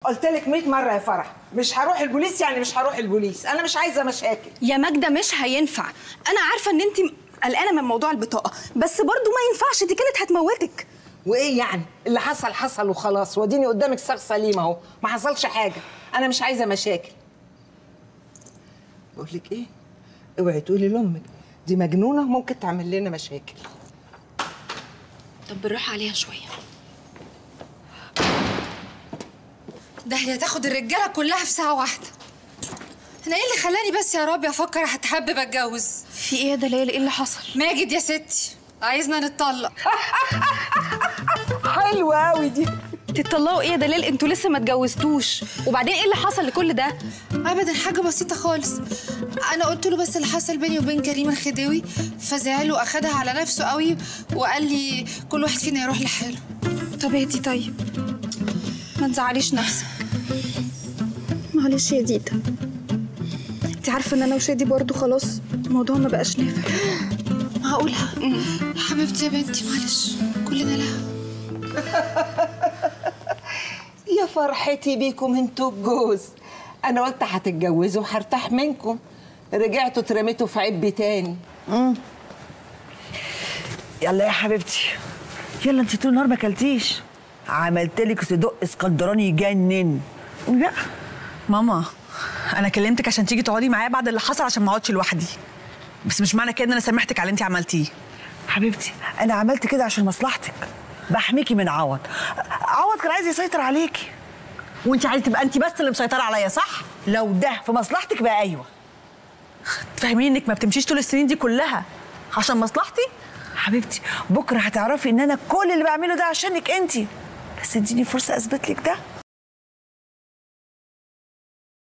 قلت لك 100 مره يا فرح مش هروح البوليس يعني مش هروح البوليس انا مش عايزه مشاكل يا ماجده مش هينفع انا عارفه ان انت قلقانه من موضوع البطاقه بس برضو ما ينفعش دي كانت هتموتك وايه يعني اللي حصل حصل وخلاص واديني قدامك صاغ سليم اهو ما حصلش حاجه انا مش عايزه مشاكل بقول لك ايه اوعي تقولي لامك دي مجنونه ممكن تعمل لنا مشاكل طب بالراحه عليها شويه ده هي تاخد الرجاله كلها في ساعه واحده انا ايه اللي خلاني بس يا ربي افكر هتحبب اتجوز في ايه يا دلال ايه اللي حصل ماجد يا ستي عايزنا نتطلق حلوه قوي دي تطلقوا ايه يا دلال انتوا لسه ما اتجوزتوش وبعدين ايه اللي حصل لكل ده ابدا حاجه بسيطه خالص انا قلت له بس اللي حصل بيني وبين كريم الخديوي فزعل واخدها على نفسه قوي وقال لي كل واحد فينا يروح لحاله طب اهدي طيب ما تزعليش نفسك معلش يا ديدا انت عارفه ان انا وشادي برضو خلاص الموضوع ما بقاش نافع معقولها حبيبتي يا بنتي معلش كلنا لها يا فرحتي بيكم انتوا الجوز انا قلت هتتجوزوا وهرتاح منكم رجعتوا اترميتوا في عبي تاني يلا يا حبيبتي يلا انت طول النهار ما اكلتيش عملت لك صدق اسكندراني يجنن قومي بقى ماما انا كلمتك عشان تيجي تقعدي معايا بعد اللي حصل عشان ما اقعدش لوحدي بس مش معنى كده ان انا سامحتك على اللي انت عملتيه حبيبتي انا عملت كده عشان مصلحتك بحميكي من عوض عوض كان عايز يسيطر عليكي وانت عايزه تبقى انت بس اللي مسيطره عليا صح لو ده في مصلحتك بقى ايوه تفهميني انك ما بتمشيش طول السنين دي كلها عشان مصلحتي حبيبتي بكره هتعرفي ان انا كل اللي بعمله ده عشانك انت بس اديني فرصه اثبت لك ده